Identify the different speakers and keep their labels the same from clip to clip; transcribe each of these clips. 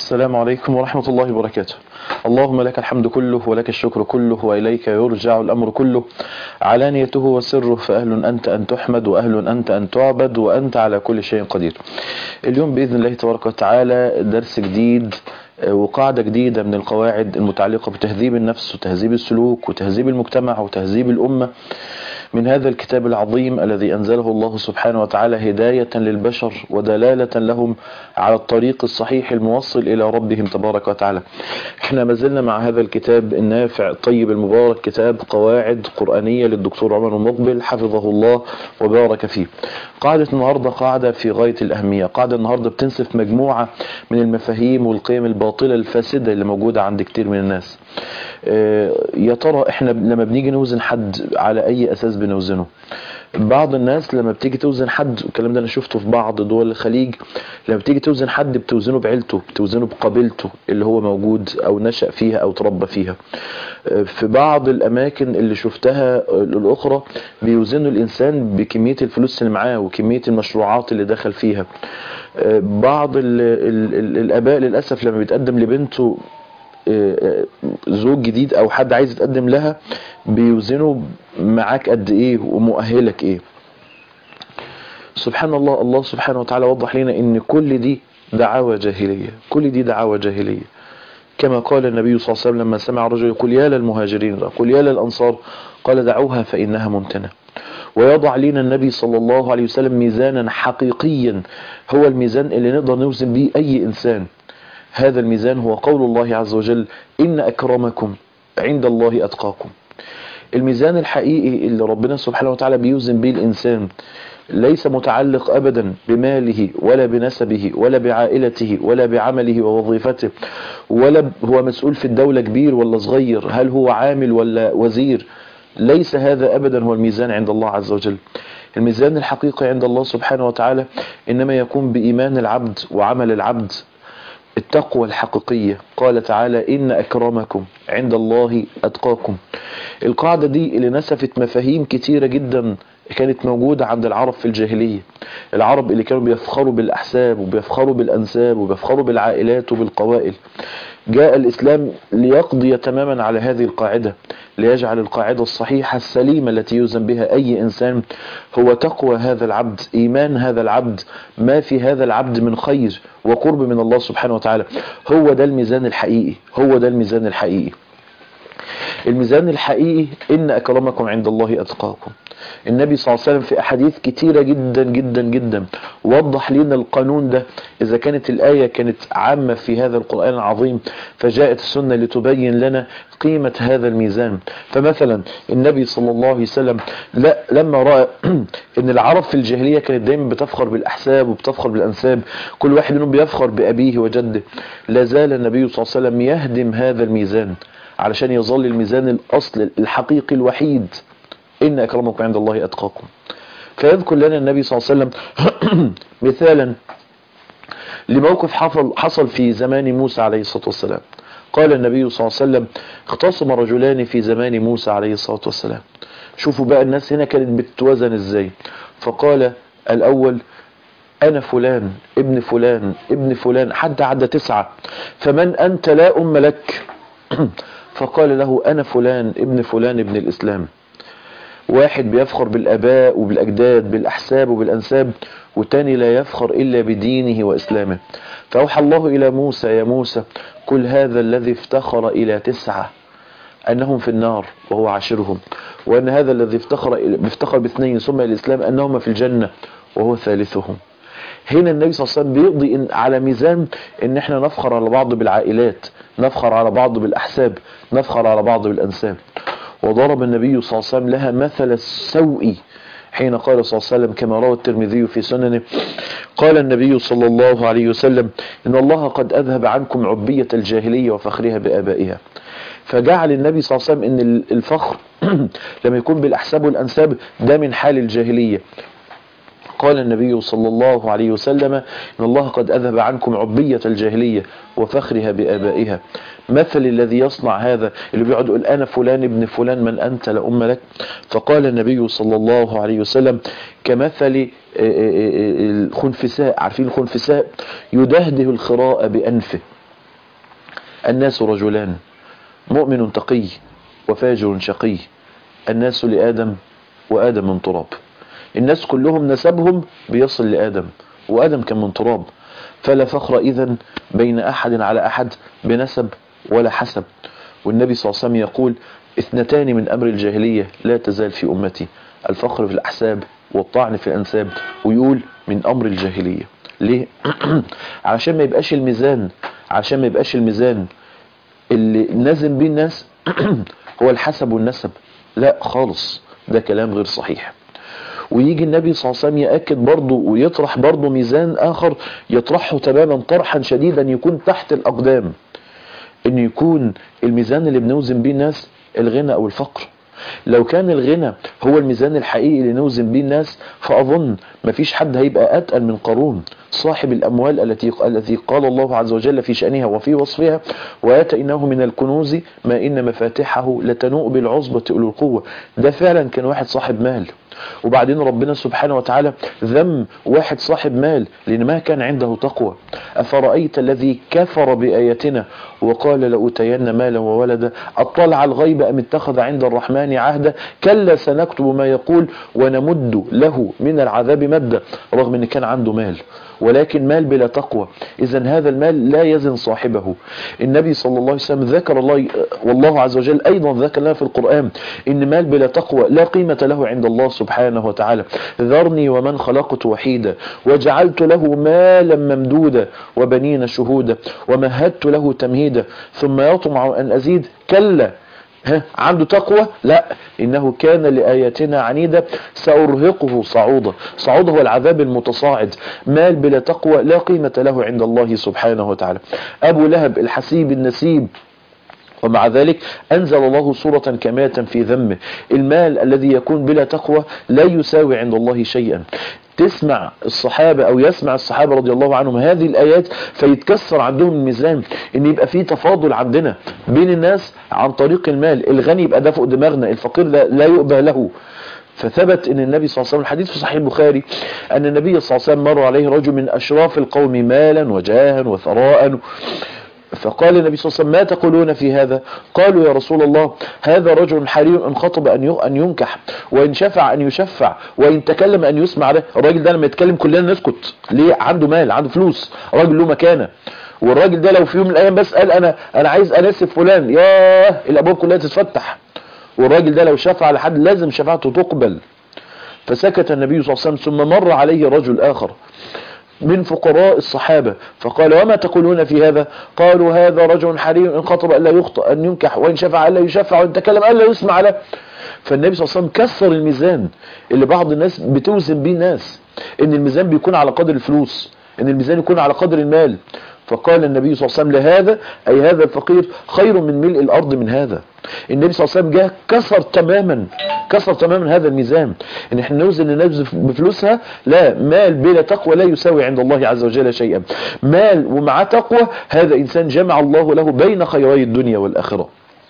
Speaker 1: السلام عليكم ورحمة الله وبركاته اللهم لك الحمد كله ولك الشكر كله وإليك يرجع الأمر كله علانيته وسره فأهل أنت أن تحمد وأهل أنت أن تعبد وأنت على كل شيء قدير اليوم بإذن الله تبارك وتعالى درس جديد وقاعدة جديدة من القواعد المتعلقة بتهذيب النفس وتهذيب السلوك وتهذيب المجتمع وتهذيب الأمة من هذا الكتاب العظيم الذي أنزله الله سبحانه وتعالى هداية للبشر ودلالة لهم على الطريق الصحيح الموصل إلى ربهم تبارك وتعالى احنا ما زلنا مع هذا الكتاب النافع الطيب المبارك كتاب قواعد قرآنية للدكتور عمر المقبل حفظه الله وبارك فيه قاعدة النهاردة قاعدة في غاية الأهمية قاعدة النهاردة بتنسف مجموعة من المفاهيم والقيم الباطلة الفاسدة اللي موجودة عند كتير من الناس يا ترى احنا لما بنيجي نوزن حد على اي اساس بنوزنه بعض الناس لما بتيجي توزن حد الكلام ده انا شفته في بعض دول الخليج لما بتيجي توزن حد بتوزنه بعيلته بتوزنه بقبيلته اللي هو موجود او نشأ فيها او تربى فيها في بعض الاماكن اللي شفتها الاخرى بيوزنوا الانسان بكمية الفلوس اللي معاه وكمية المشروعات اللي دخل فيها بعض ال ال ال الاباء للاسف لما بيتقدم لبنته زوج جديد او حد عايز يتقدم لها بيوزنوا معاك قد ايه ومؤهلك ايه سبحان الله الله سبحانه وتعالى وضح لنا ان كل دي دعاوى جاهلية كل دي دعاوى جاهلية كما قال النبي صلى الله عليه وسلم لما سمع رجل يقول يا للمهاجرين قل يا للأنصار قال دعوها فإنها ممتنة ويضع لنا النبي صلى الله عليه وسلم ميزانا حقيقيا هو الميزان اللي نقدر نوزن به أي إنسان هذا الميزان هو قول الله عز وجل إن أكرمكم عند الله أتقاكم الميزان الحقيقي اللي ربنا سبحانه وتعالى بيوزن به الإنسان ليس متعلق أبدا بماله ولا بنسبه ولا بعائلته ولا بعمله ووظيفته ولا هو مسؤول في الدولة كبير ولا صغير هل هو عامل ولا وزير ليس هذا أبدا هو الميزان عند الله عز وجل الميزان الحقيقي عند الله سبحانه وتعالى إنما يكون بإيمان العبد وعمل العبد التقوى الحقيقية قال تعالى إن أكرمكم عند الله أتقاكم القاعدة دي اللي نسفت مفاهيم كتيرة جدا كانت موجودة عند العرب في الجاهلية العرب اللي كانوا بيفخروا بالأحساب وبيفخروا بالأنساب وبيفخروا بالعائلات وبالقوائل جاء الإسلام ليقضي تماما على هذه القاعدة ليجعل القاعدة الصحيحة السليمة التي يوزن بها أي إنسان هو تقوى هذا العبد إيمان هذا العبد ما في هذا العبد من خير وقرب من الله سبحانه وتعالى هو ده الميزان الحقيقي هو ده الميزان الحقيقي الميزان الحقيقي إن أكرمكم عند الله أتقاكم النبي صلى الله عليه وسلم في أحاديث كتيرة جدا جدا جدا وضح لنا القانون ده إذا كانت الآية كانت عامة في هذا القرآن العظيم فجاءت السنة لتبين لنا قيمة هذا الميزان فمثلا النبي صلى الله عليه وسلم لا لما رأى ان العرب في الجاهلية كانت دايما بتفخر بالأحساب وبتفخر بالأنساب كل واحد منهم بيفخر بأبيه وجده لا زال النبي صلى الله عليه وسلم يهدم هذا الميزان علشان يظل الميزان الأصل الحقيقي الوحيد إن أكرمكم عند الله أتقاكم فيذكر لنا النبي صلى الله عليه وسلم مثالا لموقف حصل, حصل في زمان موسى عليه الصلاة والسلام قال النبي صلى الله عليه وسلم اختصم رجلان في زمان موسى عليه الصلاة والسلام شوفوا بقى الناس هنا كانت بتتوزن ازاي فقال الأول أنا فلان ابن فلان ابن فلان حتى عدى تسعة فمن أنت لا أم لك فقال له أنا فلان ابن فلان ابن الإسلام واحد بيفخر بالآباء وبالأجداد بالأحساب وبالأنساب والتاني لا يفخر إلا بدينه وإسلامه فأوحى الله إلى موسى يا موسى كل هذا الذي افتخر إلى تسعة أنهم في النار وهو عاشرهم وأن هذا الذي افتخر افتخر باثنين ثم الإسلام أنهما في الجنة وهو ثالثهم هنا النبي صلى الله عليه وسلم بيقضي إن على ميزان ان احنا نفخر على بعض بالعائلات نفخر على بعض بالأحساب نفخر على بعض بالأنساب وضرب النبي صلى الله عليه وسلم لها مثل السوء حين قال صلى الله عليه وسلم كما روى الترمذي في سننه قال النبي صلى الله عليه وسلم إن الله قد أذهب عنكم عبية الجاهلية وفخرها بآبائها فجعل النبي صلى الله عليه وسلم ان الفخر لما يكون بالأحساب والأنساب ده من حال الجاهلية قال النبي صلى الله عليه وسلم إن الله قد أذهب عنكم عبية الجاهلية وفخرها بآبائها مثل الذي يصنع هذا اللي بيقعد يقول أنا فلان ابن فلان من أنت لأم لك فقال النبي صلى الله عليه وسلم كمثل الخنفساء عارفين الخنفساء يدهده الخراء بأنفه الناس رجلان مؤمن تقي وفاجر شقي الناس لآدم وآدم من تراب الناس كلهم نسبهم بيصل لآدم وآدم كان من تراب فلا فخر إذن بين أحد على أحد بنسب ولا حسب والنبي صلى الله عليه وسلم يقول اثنتان من أمر الجاهلية لا تزال في أمتي الفخر في الأحساب والطعن في الأنساب ويقول من أمر الجاهلية ليه؟ عشان ما يبقاش الميزان عشان ما يبقاش الميزان اللي نازم بيه الناس هو الحسب والنسب لا خالص ده كلام غير صحيح ويجي النبي صلى الله عليه وسلم يأكد برضه ويطرح برضه ميزان آخر يطرحه تماما طرحا شديدا يكون تحت الأقدام ان يكون الميزان اللي بنوزن بيه الناس الغنى او الفقر لو كان الغنى هو الميزان الحقيقي اللي نوزن بيه الناس فأظن مفيش حد هيبقى أتقل من قارون صاحب الأموال التي التي قال الله عز وجل في شأنها وفي وصفها وآتيناه من الكنوز ما إن مفاتحه لتنوء بالعصبة أولو القوة ده فعلا كان واحد صاحب مال وبعدين ربنا سبحانه وتعالى ذم واحد صاحب مال لأن ما كان عنده تقوى أفرأيت الذي كفر بآياتنا وقال لأتين مالا وولدا أطلع الغيب أم اتخذ عند الرحمن عهدا كلا سنكتب ما يقول ونمد له من العذاب مدا رغم أن كان عنده مال ولكن مال بلا تقوى إذا هذا المال لا يزن صاحبه النبي صلى الله عليه وسلم ذكر الله والله عز وجل أيضا ذكر لنا في القرآن إن مال بلا تقوى لا قيمة له عند الله سبحانه وتعالى ذرني ومن خلقت وحيدا وجعلت له مالا ممدودا وبنين شهودا ومهدت له تمهيدا ثم يطمع أن أزيد كلا ها عنده تقوى لا إنه كان لآياتنا عنيدة سأرهقه صعودا صعود هو العذاب المتصاعد مال بلا تقوى لا قيمة له عند الله سبحانه وتعالى أبو لهب الحسيب النسيب ومع ذلك أنزل الله سورة كاملة في ذمه المال الذي يكون بلا تقوى لا يساوي عند الله شيئا تسمع الصحابة او يسمع الصحابة رضي الله عنهم هذه الايات فيتكسر عندهم الميزان ان يبقى في تفاضل عندنا بين الناس عن طريق المال الغني يبقى ده فوق دماغنا الفقير لا, لا يؤبى له فثبت ان النبي صلى الله عليه وسلم الحديث في صحيح البخاري ان النبي صلى الله عليه وسلم مر عليه رجل من اشراف القوم مالا وجاها وثراء فقال النبي صلى الله عليه وسلم ما تقولون في هذا قالوا يا رسول الله هذا رجل حري ان خطب ان ان ينكح وان شفع ان يشفع وان تكلم ان يسمع له الراجل ده لما يتكلم كلنا نسكت ليه عنده مال عنده فلوس راجل له مكانه والراجل ده لو في يوم من الايام بس قال انا انا عايز اناسب فلان ياه الابواب كلها تتفتح والراجل ده لو شفع لحد لازم شفاعته تقبل فسكت النبي صلى الله عليه وسلم ثم مر عليه رجل آخر من فقراء الصحابة فقال وما تقولون في هذا قالوا هذا رجل حريم إن خطب ألا يخطأ أن ينكح وإن شفع ألا يشفع وإن تكلم ألا يسمع له فالنبي صلى الله عليه وسلم كسر الميزان اللي بعض الناس بتوزن بيه الناس ان الميزان بيكون على قدر الفلوس ان الميزان يكون على قدر المال فقال النبي صلى الله عليه وسلم لهذا أي هذا الفقير خير من ملء الأرض من هذا النبي صلى الله عليه وسلم جاء كسر تماما كسر تماما هذا الميزان ان احنا نوزن الناس بفلوسها لا مال بلا تقوى لا يساوي عند الله عز وجل شيئا مال ومع تقوى هذا إنسان جمع الله له بين خيري الدنيا والآخرة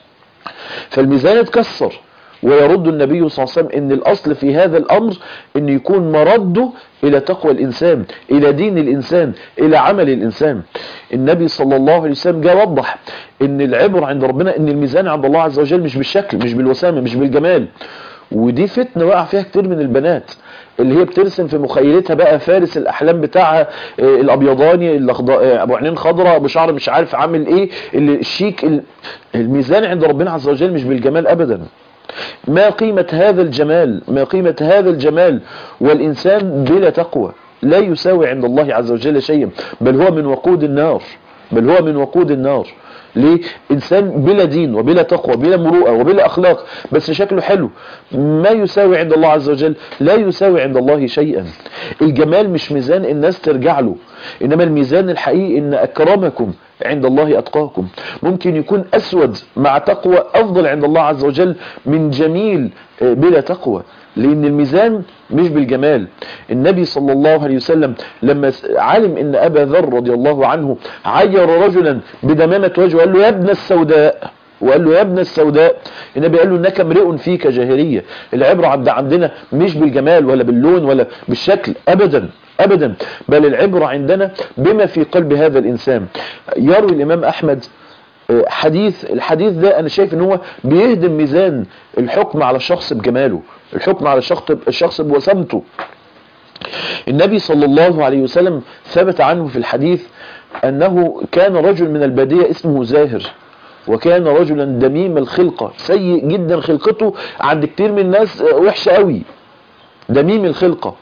Speaker 1: فالميزان اتكسر ويرد النبي صلى الله عليه وسلم ان الاصل في هذا الامر ان يكون مرده الى تقوى الانسان الى دين الانسان الى عمل الانسان النبي صلى الله عليه وسلم جاء وضح ان العبر عند ربنا ان الميزان عند الله عز وجل مش بالشكل مش بالوسامة مش بالجمال ودي فتنة وقع فيها كتير من البنات اللي هي بترسم في مخيلتها بقى فارس الاحلام بتاعها الابيضاني ابو عينين خضراء ابو شعر مش عارف عامل ايه اللي الشيك الميزان عند ربنا عز وجل مش بالجمال ابدا ما قيمة هذا الجمال ما قيمة هذا الجمال والإنسان بلا تقوى لا يساوي عند الله عز وجل شيئا بل هو من وقود النار بل هو من وقود النار ليه إنسان بلا دين وبلا تقوى بلا مروءة وبلا أخلاق بس شكله حلو ما يساوي عند الله عز وجل لا يساوي عند الله شيئا الجمال مش ميزان الناس ترجع له إنما الميزان الحقيقي إن أكرمكم عند الله أتقاكم ممكن يكون أسود مع تقوى أفضل عند الله عز وجل من جميل بلا تقوى لأن الميزان مش بالجمال النبي صلى الله عليه وسلم لما علم ان أبا ذر رضي الله عنه عير رجلا بدمامة وجهه قال له يا ابن السوداء وقال له يا ابن السوداء النبي قال له انك امرئ فيك جاهلية العبرة عند عندنا مش بالجمال ولا باللون ولا بالشكل ابدا ابدا بل العبرة عندنا بما في قلب هذا الانسان يروي الامام احمد آه، حديث الحديث ده انا شايف ان هو بيهدم ميزان الحكم على الشخص بجماله الحكم على الشخص الشخص بوسامته النبي صلى الله عليه وسلم ثبت عنه في الحديث أنه كان رجل من البادية اسمه زاهر وكان رجلا دميم الخلقة سيء جدا خلقته عند كتير من الناس وحشة قوي دميم الخلقة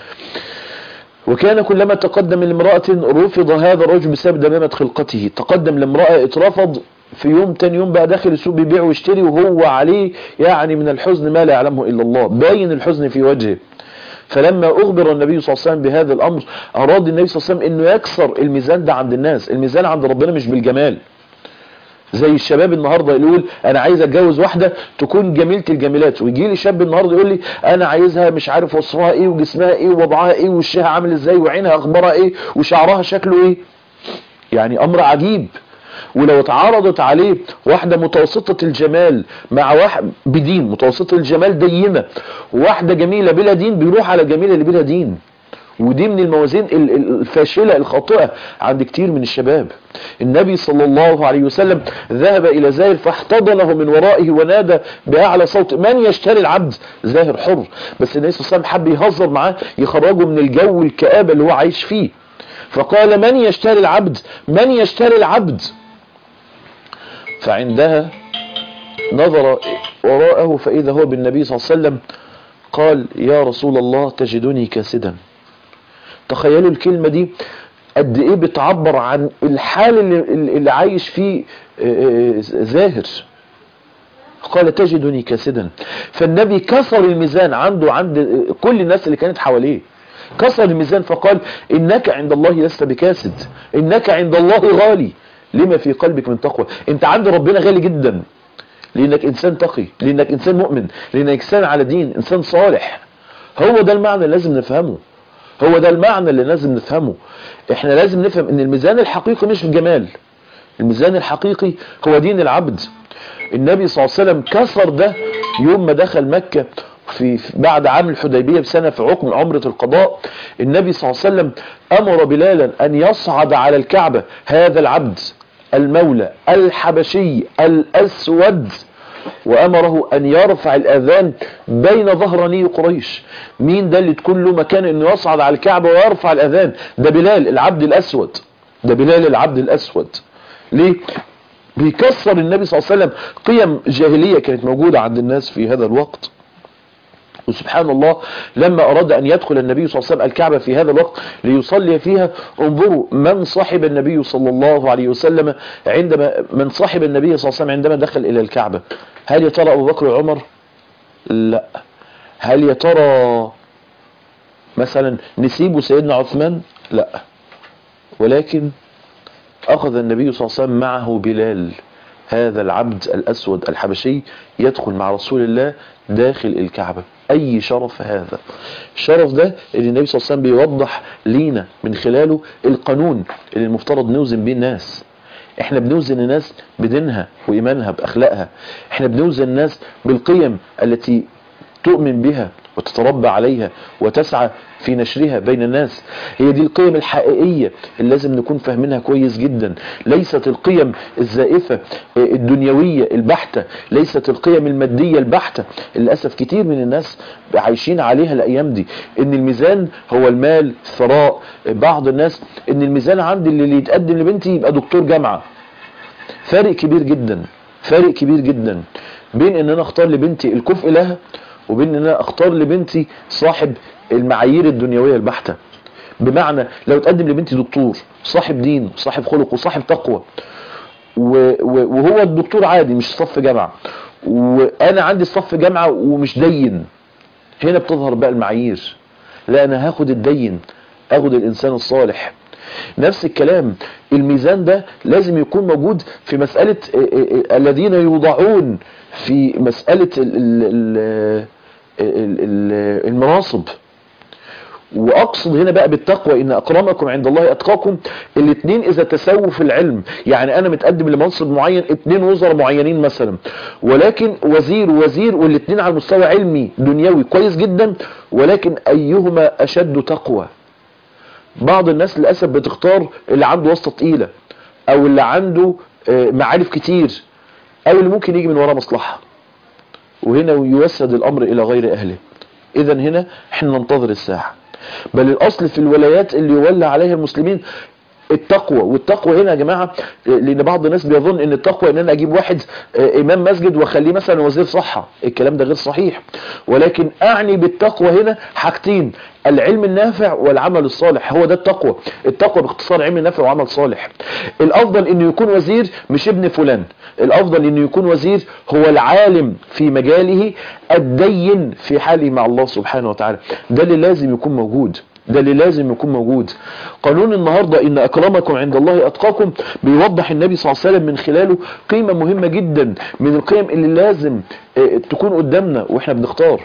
Speaker 1: وكان كلما تقدم لامرأة رفض هذا الرجل بسبب دمامة خلقته تقدم لامرأة اترفض في يوم تاني يوم بقى داخل السوق بيبيع ويشتري وهو عليه يعني من الحزن ما لا يعلمه إلا الله باين الحزن في وجهه فلما أخبر النبي صلى الله عليه وسلم بهذا الأمر أراد النبي صلى الله عليه وسلم أنه يكسر الميزان ده عند الناس الميزان عند ربنا مش بالجمال زي الشباب النهاردة يقول انا عايز اتجوز واحدة تكون جميلة الجميلات ويجي لي شاب النهاردة يقول لي انا عايزها مش عارف وصفها ايه وجسمها ايه ووضعها ايه وشها عامل ازاي وعينها اخبارها ايه وشعرها شكله ايه يعني امر عجيب ولو اتعرضت عليه واحدة متوسطة الجمال مع واحد بدين متوسطة الجمال دينة وواحدة جميلة بلا دين بيروح على جميلة اللي بلا دين ودي من الموازين ال- ال- الفاشلة الخاطئة عند كتير من الشباب النبي صلى الله عليه وسلم ذهب إلى زاهر فاحتضنه من ورائه ونادى بأعلى صوت من يشتري العبد زاهر حر بس النبي صلى الله عليه وسلم حب يهزر معاه يخرجه من الجو الكآبة اللي هو عايش فيه فقال من يشتري العبد من يشتري العبد فعندها نظر وراءه فإذا هو بالنبي صلى الله عليه وسلم قال يا رسول الله تجدني كاسدا تخيلوا الكلمة دي قد ايه بتعبر عن الحال اللي, اللي عايش فيه آه، آه، زاهر قال تجدني كاسدا فالنبي كسر الميزان عنده عند كل الناس اللي كانت حواليه كسر الميزان فقال انك عند الله لست بكاسد انك عند الله غالي لما في قلبك من تقوى انت عند ربنا غالي جدا لانك انسان تقي لانك انسان مؤمن لانك انسان على دين انسان صالح هو ده المعنى اللي لازم نفهمه هو ده المعنى اللي لازم نفهمه احنا لازم نفهم ان الميزان الحقيقي مش الجمال الميزان الحقيقي هو دين العبد النبي صلى الله عليه وسلم كسر ده يوم ما دخل مكة في في- بعد عام الحديبية بسنة في حكم عمرة القضاء النبي صلى الله عليه وسلم أمر بلالا أن يصعد على الكعبة هذا العبد المولى الحبشي الأسود وأمره أن يرفع الأذان بين ظهراني قريش مين ده اللي تكون له مكان أنه يصعد على الكعبة ويرفع الأذان ده بلال العبد الأسود ده بلال العبد الأسود ليه بيكسر النبي صلى الله عليه وسلم قيم جاهلية كانت موجودة عند الناس في هذا الوقت وسبحان الله لما أراد أن يدخل النبي صلى الله عليه وسلم الكعبة في هذا الوقت ليصلي فيها انظروا من صاحب النبي صلى الله عليه وسلم عندما من صاحب النبي صلى الله عليه وسلم عندما دخل إلى الكعبة هل يا ترى أبو بكر وعمر لا هل يا ترى مثلا نسيب سيدنا عثمان لا ولكن أخذ النبي صلى الله عليه وسلم معه بلال هذا العبد الأسود الحبشي يدخل مع رسول الله داخل الكعبة أي شرف هذا الشرف ده اللي النبي صلى الله عليه وسلم بيوضح لينا من خلاله القانون اللي المفترض نوزن بيه الناس احنا بنوزن الناس بدينها وإيمانها بأخلاقها احنا بنوزن الناس بالقيم التي تؤمن بها وتتربى عليها وتسعى في نشرها بين الناس هي دي القيم الحقيقية اللي لازم نكون فاهمينها كويس جدا ليست القيم الزائفة الدنيوية البحتة ليست القيم المادية البحتة للأسف كتير من الناس عايشين عليها الأيام دي إن الميزان هو المال الثراء بعض الناس إن الميزان عندي اللي يتقدم لبنتي يبقى دكتور جامعة فارق كبير جدا فارق كبير جدا بين ان انا اختار لبنتي الكفء لها وبين ان انا اختار لبنتي صاحب المعايير الدنيويه البحته بمعنى لو تقدم لبنتي دكتور صاحب دين وصاحب خلق وصاحب تقوى و- و- وهو الدكتور عادي مش صف جامعه وانا عندي صف جامعه ومش دين هنا بتظهر بقى المعايير لا انا هاخد الدين اخد الانسان الصالح نفس الكلام الميزان ده لازم يكون موجود في مسألة ا- ا- ا- الذين يوضعون في مسألة ال- ال- ال- ال- ال- المناصب واقصد هنا بقى بالتقوى ان اكرمكم عند الله اتقاكم الاثنين اذا تساووا في العلم يعني انا متقدم لمنصب معين اثنين وزراء معينين مثلا ولكن وزير ووزير والاثنين على مستوى علمي دنيوي كويس جدا ولكن ايهما اشد تقوى بعض الناس للاسف بتختار اللي عنده واسطه تقيله او اللي عنده آه، معارف كتير او اللي ممكن يجي من وراه مصلحة وهنا يوسد الامر الى غير اهله اذا هنا احنا ننتظر الساعة بل الاصل في الولايات اللي يولى عليها المسلمين التقوى والتقوى هنا يا جماعة لان بعض الناس بيظن ان التقوى ان انا اجيب واحد آه، امام مسجد واخليه مثلا وزير صحة الكلام ده غير صحيح ولكن اعني بالتقوى هنا حاجتين العلم النافع والعمل الصالح هو ده التقوى التقوى باختصار علم نافع وعمل صالح الافضل انه يكون وزير مش ابن فلان الافضل انه يكون وزير هو العالم في مجاله الدين في حاله مع الله سبحانه وتعالى ده اللي لازم يكون موجود ده اللي لازم يكون موجود قانون النهاردة ان اكرمكم عند الله اتقاكم بيوضح النبي صلى الله عليه وسلم من خلاله قيمة مهمة جدا من القيم اللي لازم آه، تكون قدامنا واحنا بنختار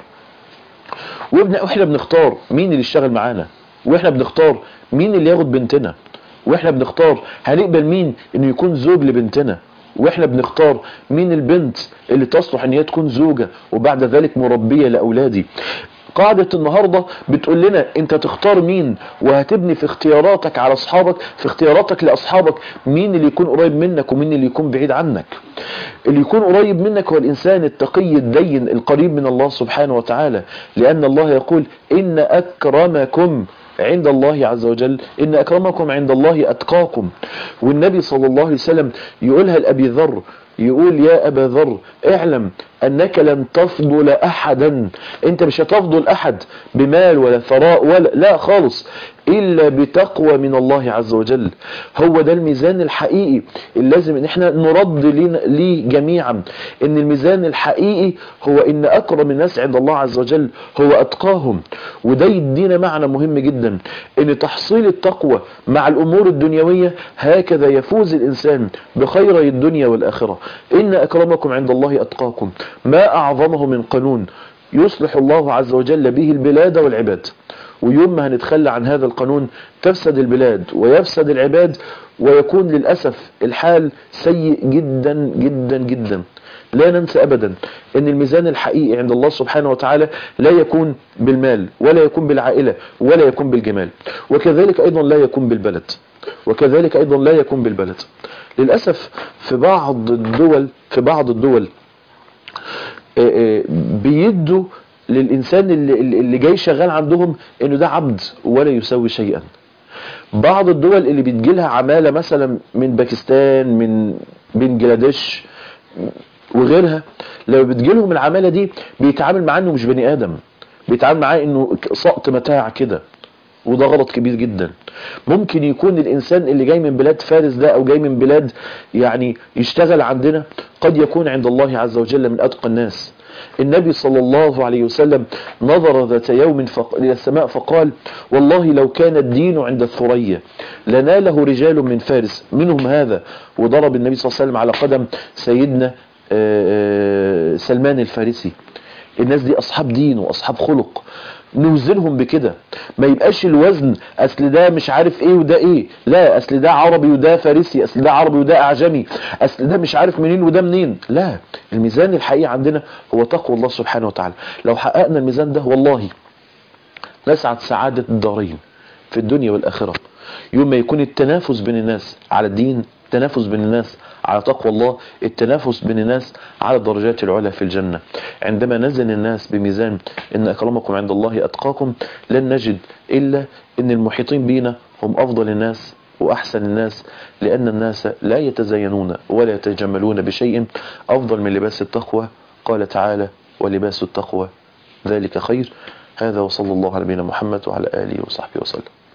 Speaker 1: وابن واحنا بنختار مين اللي يشتغل معانا واحنا بنختار مين اللي ياخد بنتنا واحنا بنختار هنقبل مين انه يكون زوج لبنتنا واحنا بنختار مين البنت اللي تصلح ان هي تكون زوجة وبعد ذلك مربية لاولادي قاعدة النهاردة بتقول لنا انت تختار مين وهتبني في اختياراتك على اصحابك في اختياراتك لاصحابك مين اللي يكون قريب منك ومين اللي يكون بعيد عنك اللي يكون قريب منك هو الانسان التقي الدين القريب من الله سبحانه وتعالى لان الله يقول ان اكرمكم عند الله عز وجل إن أكرمكم عند الله أتقاكم والنبي صلى الله عليه وسلم يقولها لأبي ذر يقول يا أبا ذر اعلم أنك لن تفضل أحدا أنت مش هتفضل أحد بمال ولا ثراء ولا لا خالص إلا بتقوى من الله عز وجل هو ده الميزان الحقيقي اللي لازم ان احنا نرد لينا- ليه جميعا ان الميزان الحقيقي هو ان اكرم الناس عند الله عز وجل هو اتقاهم وده يدينا معنى مهم جدا ان تحصيل التقوى مع الامور الدنيوية هكذا يفوز الانسان بخيري الدنيا والاخرة ان اكرمكم عند الله اتقاكم ما اعظمه من قانون يصلح الله عز وجل به البلاد والعباد ويوم ما هنتخلى عن هذا القانون تفسد البلاد ويفسد العباد ويكون للأسف الحال سيء جدا جدا جدا لا ننسى أبدا أن الميزان الحقيقي عند الله سبحانه وتعالى لا يكون بالمال ولا يكون بالعائلة ولا يكون بالجمال وكذلك أيضا لا يكون بالبلد وكذلك أيضا لا يكون بالبلد للأسف في بعض الدول في بعض الدول آه، آه، بيدوا للإنسان اللي, اللي جاي شغال عندهم إنه ده عبد ولا يسوي شيئا بعض الدول اللي بتجيلها عمالة مثلا من باكستان من بنجلاديش وغيرها لما بتجيلهم العمالة دي بيتعامل معاه انه مش بني ادم بيتعامل معاه انه سقط متاع كده وده غلط كبير جدا ممكن يكون الانسان اللي جاي من بلاد فارس ده او جاي من بلاد يعني يشتغل عندنا قد يكون عند الله عز وجل من اتقى الناس النبي صلى الله عليه وسلم نظر ذات يوم فق... إلى السماء فقال والله لو كان الدين عند الثريا لناله رجال من فارس منهم هذا وضرب النبي صلى الله عليه وسلم على قدم سيدنا آه، آه، سلمان الفارسي الناس دي أصحاب دين وأصحاب خلق نوزنهم بكده ما يبقاش الوزن اصل ده مش عارف ايه وده ايه لا اصل ده عربي وده فارسي اصل ده عربي وده اعجمي اصل ده مش عارف منين وده منين لا الميزان الحقيقي عندنا هو تقوى الله سبحانه وتعالى لو حققنا الميزان ده والله نسعد سعادة الدارين في الدنيا والآخرة يوم ما يكون التنافس بين الناس على الدين التنافس بين الناس على تقوى الله التنافس بين الناس على الدرجات العلى في الجنة عندما نزن الناس بميزان إن أكرمكم عند الله أتقاكم لن نجد إلا إن المحيطين بينا هم أفضل الناس وأحسن الناس لأن الناس لا يتزينون ولا يتجملون بشيء أفضل من لباس التقوى قال تعالى ولباس التقوى ذلك خير هذا وصلى الله على نبينا محمد وعلى آله وصحبه وسلم